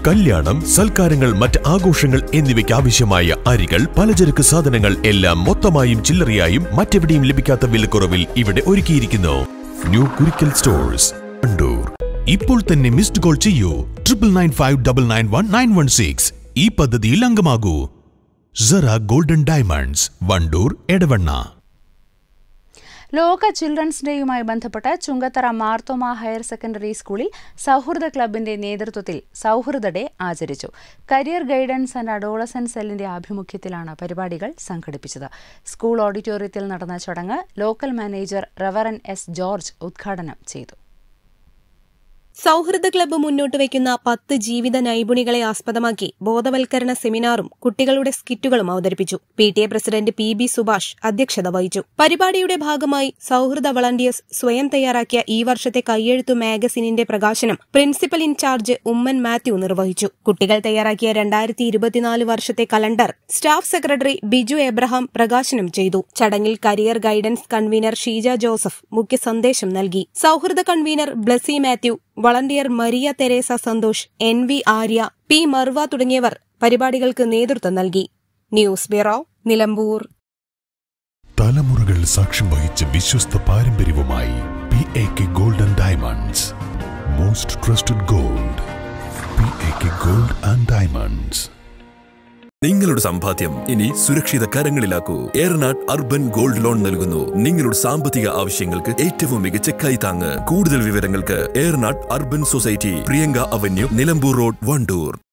കല്യാണം സൽക്കാരങ്ങൾ മറ്റ് ആഘോഷങ്ങൾ എന്നിവയ്ക്ക് ആവശ്യമായ അരികൾ പലചരക്ക് സാധനങ്ങൾ എല്ലാം മൊത്തമായും ചില്ലറയായും മറ്റെവിടെയും ലഭിക്കാത്ത വിലക്കുറവിൽ ഇവിടെ ഒരുക്കിയിരിക്കുന്നു ന്യൂ കുരിക്കൽ സ്റ്റോഴ്സ് വണ്ടൂർ ഇപ്പോൾ തന്നെ മിസ്ഡ് കോൾ ചെയ്യൂ triple nine five double nine one nine one six ഈ പദ്ധതിയിൽ അംഗമാകൂ Zara golden diamonds Wandoor Edavanna ലോക ചിൽഡ്രൻസ് ഡേയുമായി ബന്ധപ്പെട്ട് ചുങ്കത്തറ മാർത്തോമ ഹയർ സെക്കൻഡറി സ്കൂളിൽ സൗഹൃദ ക്ലബിന്റെ നേതൃത്വത്തിൽ സൗഹൃദ ഡേ ആചരിച്ചു കരിയർ ഗൈഡൻസ് ആൻഡ് അഡോളസൻ സെല്ലിന്റെ ആഭിമുഖ്യത്തിലാണ് പരിപാടികൾ സംഘടിപ്പിച്ചത് സ്കൂൾ ഓഡിറ്റോറിയത്തിൽ നടന്ന ചടങ്ങ് local manager reverend S George ഉദ്ഘാടനം ചെയ്തു സൗഹൃദ ക്ലബ്ബ് മുന്നോട്ട് വയ്ക്കുന്ന പത്ത് ജീവിത നൈപുണികളെ ആസ്പദമാക്കി ബോധവൽക്കരണ സെമിനാറും കുട്ടികളുടെ സ്കിറ്റുകളും അവതരിപ്പിച്ചു P T A president P B Subhash അധ്യക്ഷത വഹിച്ചു പരിപാടിയുടെ ഭാഗമായി സൗഹൃദ വളണ്ടിയേഴ്സ് സ്വയം തയ്യാറാക്കിയ ഈ വർഷത്തെ കയ്യെഴുത്തു മാഗസിനിന്റെ പ്രകാശനം പ്രിൻസിപ്പൽ ഇൻചാർജ് ഉമ്മൻ മാത്യു നിർവഹിച്ചു കുട്ടികൾ തയ്യാറാക്കിയ രണ്ടായിരത്തി ഇരുപത്തിനാല് വർഷത്തെ calendar staff secretary Biju Abraham പ്രകാശനം ചെയ്തു ചടങ്ങിൽ career guidance convener Sheeja Joseph മുഖ്യ സന്ദേശം നൽകി സൗഹൃദ convener Blessy Mathew volunteer Maria Teresa Santhosh N V Arya P Marva തുടങ്ങിയവർ പരിപാടികൾക്ക് നേതൃത്വം നൽകി ന്യൂസ് ബ്യൂറോ നിലമ്പൂർ തലമുറകൾ സാക്ഷ്യം വഹിച്ച വിശ്വസ്ത പാരമ്പര്യവുമായി P A K golden diamonds most trusted gold P A K gold and diamonds നിങ്ങളുടെ സമ്പാദ്യം ഇനി സുരക്ഷിത കരങ്ങളിലാക്കൂ ഏറനാട് അർബൻ ഗോൾഡ് ലോൺ നൽകുന്നു നിങ്ങളുടെ സാമ്പത്തിക ആവശ്യങ്ങൾക്ക് ഏറ്റവും മികച്ച കൈത്താങ്ങ് കൂടുതൽ വിവരങ്ങൾക്ക് Eranad urban society Priyanka avenue Nilambur road Wandoor